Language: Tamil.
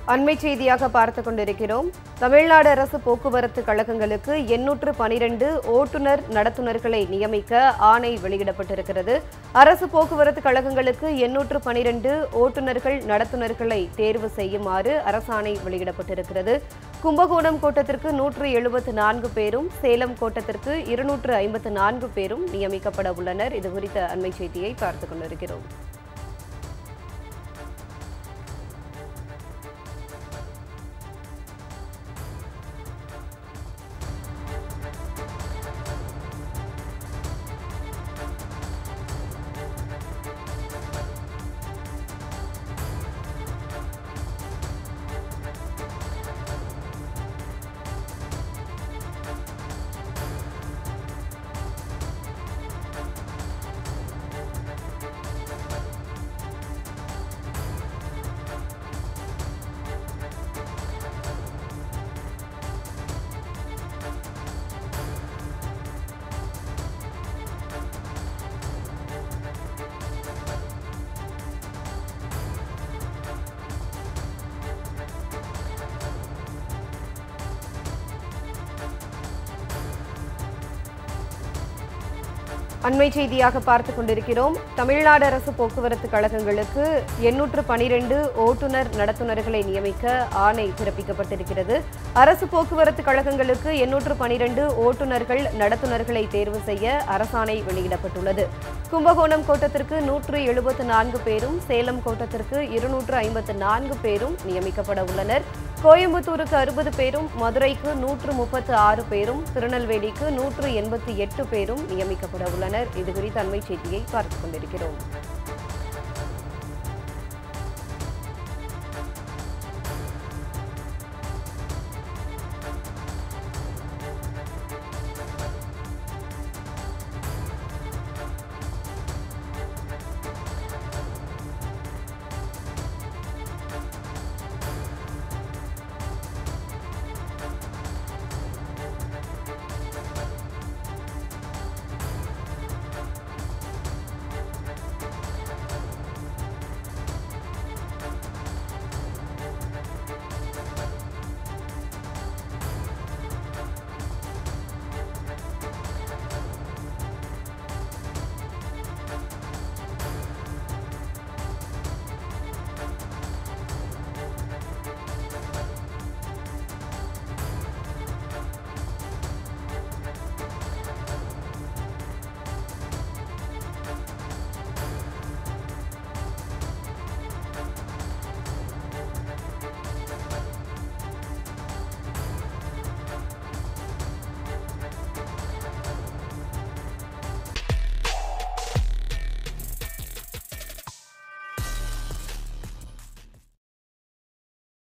அண்மை செய்தியாக பார்த்துக் கொண்டிருக்கிறோம் தமிழ்நாடு அரசு போக்குவரத்து கழகங்களுக்கு எண்ணூற்று பனிரெண்டு ஓட்டுநர் நடத்துனர்களை நியமிக்க ஆணை வெளியிடப்பட்டிருக்கிறது அரசு போக்குவரத்து கழகங்களுக்கு எண்ணூற்று பனிரெண்டு ஓட்டுநர்கள் நடத்துனர்களை தேர்வு செய்யுமாறு அரசாணை வெளியிடப்பட்டிருக்கிறது கும்பகோணம் கோட்டத்திற்கு நூற்று எழுபத்து நான்கு பேரும் சேலம் கோட்டத்திற்கு இருநூற்று ஐம்பத்து நான்கு பேரும் நியமிக்கப்பட உள்ளனர் இது குறித்த அண்மை செய்தியை பார்த்துக் கொண்டிருக்கிறோம் அண்மை செய்தியாக பார்த்துக் கொண்டிருக்கிறோம் தமிழ்நாடு அரசு போக்குவரத்து கழகங்களுக்கு எண்ணூற்று பனிரெண்டு ஓட்டுநர் நடத்துனர்களை நியமிக்க ஆணை பிறப்பிக்கப்பட்டிருக்கிறது அரசு போக்குவரத்து கழகங்களுக்கு எண்ணூற்று பனிரெண்டு ஓட்டுநர்கள் நடத்துனர்களை தேர்வு செய்ய அரசாணை வெளியிடப்பட்டுள்ளது கும்பகோணம் கோட்டத்திற்கு நூற்று எழுபத்து நான்கு பேரும் சேலம் கோட்டத்திற்கு இருநூற்று ஐம்பத்து நான்கு பேரும் நியமிக்கப்பட உள்ளனர் கோயம்புத்தூருக்கு அறுபது பேரும் மதுரைக்கு நூற்று முப்பத்து ஆறு பேரும் திருநெல்வேலிக்கு நூற்று எண்பத்தி எட்டு பேரும் நியமிக்கப்பட உள்ளனர் இது குறித்த அண்மை செய்தியை பார்த்துக் கொண்டிருக்கிறோம்